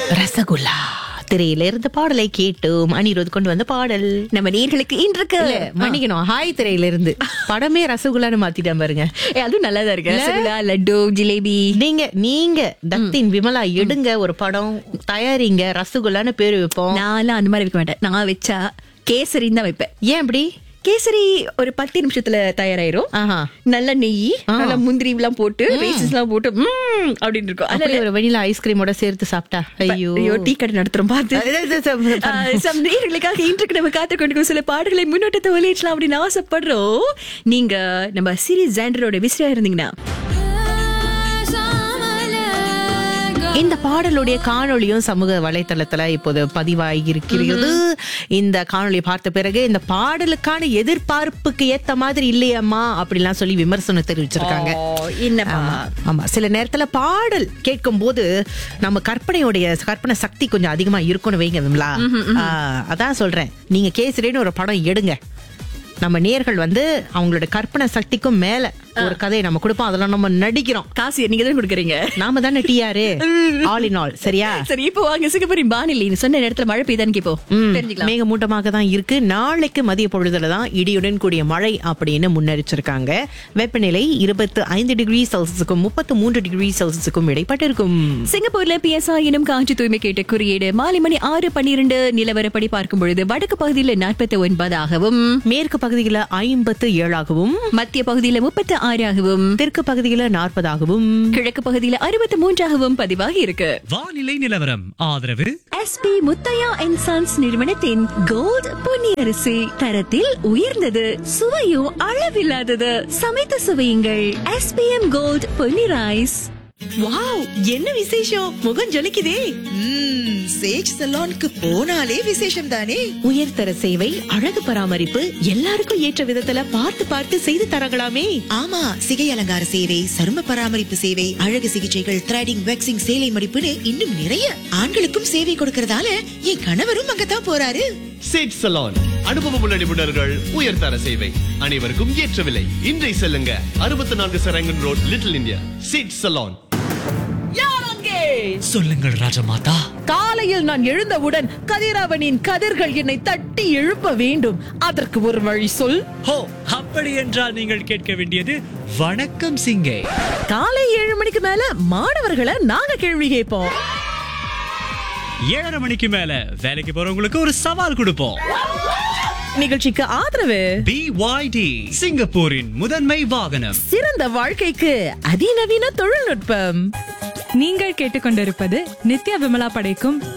ரசகுல்லா திரையில இருந்த பாடலை கேட்டோம் அனிருத் கொண்டு வந்த பாடல் நம்ம நேர்களுக்கு இன்றைக்கு இல்ல, மன்னிக்கணும் ஹாய் திரையில இருந்து படமே ரசகுல்லான்னு மாத்திட்டேன் பாருங்க ஏ, அதுவும் நல்லா தான் இருக்கு ரசகுல்லா லட்டு ஜிலேபி நீங்க நீங்க தத்தின் விமலா எடுங்க ஒரு படம் தயாரிங்க ரசகுல்லான்னு பேரு வைப்போம் நான்லாம் அந்த மாதிரி வைக்க மாட்டேன் நான் வச்சா கேசரின்னு தான் வைப்பேன் ஏன் அப்படி கேசரி ஒரு பத்து நிமிஷத்துல தயாராயிரும் ஆஹா நல்ல நெய் நல்ல முந்திரி எல்லாம் போட்டு ரேசஸ் எல்லாம் போட்டு ம்ம் அப்படின்னு இருக்கும் அப்படி அதனால ஒரு வெனிலா ஐஸ்கிரீமோட சேர்த்து சாப்பிட்டா ஐயோ ஐயோ டீ கடை நடத்துறோம் பார்த்து ஆஹ், சம் நேயர்களுக்காக இன்றைக்கு நம்ம காத்துக்கொண்டு சில பாடல்களை முன்னோட்டத்தை வெளியிடலாம் அப்படின்னு ஆசைப்படுறோம் நீங்க நம்ம சிரி ஜாண்டரோட விசிறியா இருந்தீங்கன்னா இந்த பாடலுடைய காணொளியும் சமூக வலைத்தளத்துல இப்போது பதிவாகி இருக்கிறது இந்த காணொளி பார்த்த பிறகு இந்த பாடலுக்கான எதிர்பார்ப்புக்கு ஏத்த மாதிரி இல்லையம்மா அப்படிலாம் சொல்லி விமர்சனம் தெரிவிச்சிருக்காங்க என்னப்பா ஆமா, ஆமா சில நேரத்துல பாடல் கேட்கும் போது நம்ம கற்பனையுடைய கற்பனை சக்தி கொஞ்சம் அதிகமா இருக்கும்னு வைங்க விமலா ஆ, அதான் சொல்றேன் நீங்க கேசரின்னு ஒரு படம் எடுங்க நம்ம நேர்கள் வந்து அவங்களோட கற்பனை சக்திக்கும் மேல ஒரு கதையை நம்ம கொடுப்போம் அதெல்லாம் நம்ம நடிக்கிறோம் காசு நீங்க தான் கொடுக்குறீங்க நாம தானே டிஆரு ஆல் இன் ஆல் சரியா சரி இப்போ வாங்க சிங்கப்பூரி வானிலை நீ சொன்ன நேரத்துல மழை பெய்தான்னு கேப்போம் தெரிஞ்சுக்கலாம் மேகமூட்டமாக தான் இருக்கு நாளைக்கு மதிய பொழுதுல தான் இடியுடன் கூடிய மழை அப்படின்னு முன்னெரிச்சிருக்காங்க வெப்பநிலை இருபத்து ஐந்து டிகிரி செல்சியஸுக்கும் முப்பத்து மூன்று டிகிரி செல்சியஸுக்கும் இடைப்பட்டிருக்கும் சிங்கப்பூர்ல பிஎஸ்ஆ எனும் காற்று தூய்மை கேட்ட குறியீடு மாலை மணி ஆறு பன்னிரண்டு நிலவரப்படி பார்க்கும் பொழுது வடக்கு பகுதியில நாற்பத்தி ஒன்பதாகவும் மேற்கு பகுதியில ஐம்பத்து ஏழாகவும் மத்திய பகுதியில முப்பத்தி ஆறாகவும் தெற்கு பகுதியில நாற்பதாகவும் கிழக்கு பகுதியில அறுபத்தி மூன்றாகவும் பதிவாகி இருக்கு வானிலை நிலவரம் ஆதரவு எஸ்பி முத்தையா அண்ட் சன்ஸ் நிறுவனத்தின் கோல்ட் பொன்னியரிசி தரத்தில் உயர்ந்தது சுவையும் அளவில்லாதது சமைத்து சுவையுங்கள் SPM gold Ponni rice wow என்ன விசேஷம் முகம் ஜொலிக்குதே ம்ம், சேஜ் சலோனுக்கு போனாலே விசேஷம் தானே உயர்தர சேவை அழகு பராமரிப்பு எல்லாருக்கும் ஏற்ற விதத்துல பார்த்து பார்த்து செய்து தரங்களாமே ஆமா சிகை அலங்கார சேவை சரும பராமரிப்பு சேவை அழகு சிகிச்சைகள் த்ரெடிங் வெக்ஸிங் சேலை மடிப்புன்னு இன்னும் நிறைய ஆண்களுக்கும் சேவை கொடுக்கறதால என் கணவரும் அங்கதான் போறாரு சேட் சலான் அனுபவமுள்ள நிபுணர்கள் உயர்தர சேவை அனைவருக்கும் ஏற்ற விலை இன்றை செல்லுங்க அறுபத்தி நான்கு சரங்கன் ரோட் லிட்டில் இந்தியா சேட் சலான் சொல்லுங்கள் ராஜமாதா காலையில் நான் எழுந்தவுடன் கதிரவனின் கதிர்கள் என்னை தட்டி எழுப்ப வேண்டும் அதற்கு ஒரு வழி சொல் ஹோ அப்படி என்றால் நீங்கள் கேட்க வேண்டியது வணக்கம் சிங்கே காலை ஏழு மணிக்கு மேல மாணவர்களை நாங்க கேள்வி கேட்போம் ஏழரை மணிக்கு மேல வேலைக்கு போறவங்களுக்கு ஒரு சவால் கொடுப்போம் நிகழ்ச்சிக்கு ஆதரவு பிஒய்டி சிங்கப்பூரின் முதன்மை வாகனம் சிறந்த வாழ்க்கைக்கு அதிநவீன தொழில்நுட்பம் நீங்கள் கேட்டுக்கொண்டிருப்பது நித்யா விமலா படைக்கும்